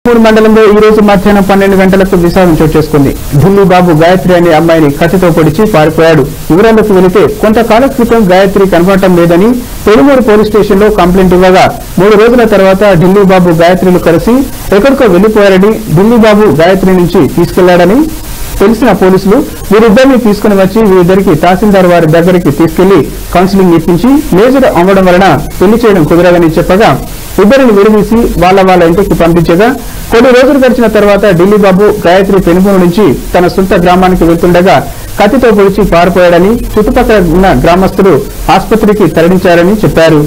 మూడు మండలంలో ఈ రోజు మధ్యాహ్నం పన్నెండు గంటలకు విషాదం చోటు చేసుకుంది ఢిల్లీ బాబు గాయత్రి అనే అమ్మాయిని కత్తితో పొడిచి పారిపోయాడు వివరాలకు వెళితే కొంతకాల క్రితం గాయత్రి కనబడటం లేదని పెనుమూరు పోలీస్ స్టేషన్ లో కంప్లైంట్ ఇవ్వగా మూడు రోజుల తర్వాత ఢిల్లీ బాబు గాయత్రిలు కలిసి ఎక్కడికో వెళ్లిపోయారని ఢిల్లీ బాబు గాయత్రి నుంచి తీసుకెళ్లాడని తెలిసిన పోలీసులు వీరిద్దరిని తీసుకుని వచ్చి వీరిద్దరికి తహసీల్దార్ వారి దగ్గరికి తీసుకెళ్లి కౌన్సిలింగ్ ఇప్పించి మేజర్ అవ్వడం వలన పెళ్లి చేయడం కుదరదని చెప్పగా ఇద్దరిని విడదీసి వాళ్ళ వాళ్ళ ఇంటికి పంపించగా కొన్ని రోజులు గడిచిన తర్వాత ఢిల్లీ బాబు గాయత్రి పెనుపూరు నుంచి తన సొంత గ్రామానికి వెళ్తుండగా కత్తితో పొడిచి పారిపోయాడని చుట్టుపక్కల ఉన్న గ్రామస్తులు ఆసుపత్రికి తరలించారని చెప్పారు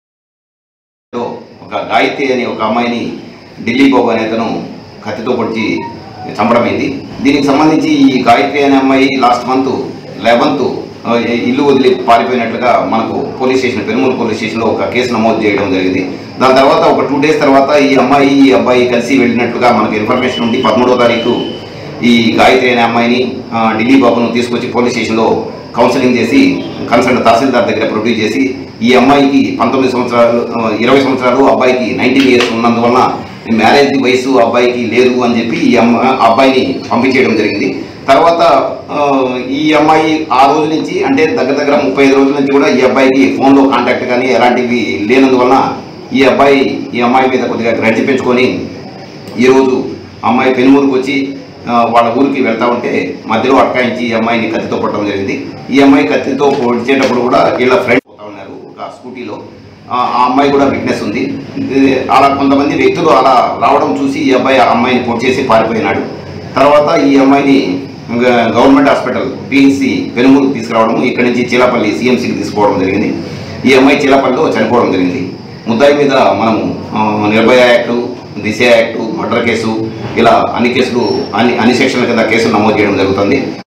లో ఒక గాయత్రి అనే ఒక అమ్మాయిని ఢిల్లీ బాబు అనే అతను కత్తితో పొడిచి చంపడమైంది దీనికి సంబంధించి ఈ గాయత్రి అనే అమ్మాయి లాస్ట్ మంత్ లెవెన్త్ ఇల్లు వదిలి పారిపోయినట్లుగా మనకు పోలీస్ స్టేషన్ పెరుమూరు పోలీస్ స్టేషన్లో ఒక కేసు నమోదు చేయడం జరిగింది దాని తర్వాత ఒక టూ డేస్ తర్వాత ఈ అమ్మాయి ఈ అబ్బాయి కలిసి వెళ్ళినట్లుగా మనకు ఇన్ఫర్మేషన్ ఉంది పదమూడవ తారీఖు ఈ గాయత్రి అనే అమ్మాయిని ఆ, ఢిల్లీ బాబును తీసుకొచ్చి పోలీస్ స్టేషన్లో కౌన్సిలింగ్ చేసి కన్సర్న్ తహసీల్దార్ దగ్గర ప్రొడ్యూస్ చేసి ఈ అమ్మాయికి పంతొమ్మిది సంవత్సరాలు ఆ, ఇరవై సంవత్సరాలు అబ్బాయికి నైన్టీన్ ఇయర్స్ ఉన్నందువలన మ్యారేజ్ వయసు అబ్బాయికి లేదు అని చెప్పి ఈ అమ్మ అబ్బాయిని పంపించేయడం జరిగింది తర్వాత ఆ, ఈ అమ్మాయి ఆ రోజు నుంచి అంటే దగ్గర దగ్గర ముప్పై ఐదు రోజుల నుంచి కూడా ఈ అబ్బాయికి ఫోన్లో కాంటాక్ట్ కానీ ఎలాంటివి లేనందువలన ఈ అబ్బాయి ఈ అమ్మాయి మీద కొద్దిగా గ్రడ్జి పెంచుకొని ఈరోజు అమ్మాయి పెనుమూరుకు వచ్చి ఆ, వాళ్ళ ఊరికి వెళ్తా ఉంటే మధ్యలో అట్కాయించి ఈ అమ్మాయిని కత్తితో కొట్టడం జరిగింది ఈ అమ్మాయి కత్తితో పొడిచేటప్పుడు కూడా వీళ్ళ ఫ్రెండ్ పోతా ఉన్నారు ఒక స్కూటీలో ఆ ఆ అమ్మాయి కూడా విట్నెస్ ఉంది ఇది అలా కొంతమంది వ్యక్తులు అలా రావడం చూసి ఈ అబ్బాయి ఆ అమ్మాయిని పొడి చేసి పారిపోయినాడు తర్వాత ఈ అమ్మాయిని గ- గవర్నమెంట్ హాస్పిటల్ పిహెచ్సి పెనుమూరుకు తీసుకురావడం ఇక్కడ నుంచి చీలపల్లి సిఎంసికి తీసుకోవడం జరిగింది ఈ అమ్మాయి చీలపల్లిలో చనిపోవడం జరిగింది ముద్దాయి మీద మనము ఆ, Nirbhaya act Disha act murder case ఇలా అన్ని కేసులు అన్ని అన్ని సెక్షన్ల కింద కేసులు నమోదు చేయడం జరుగుతుంది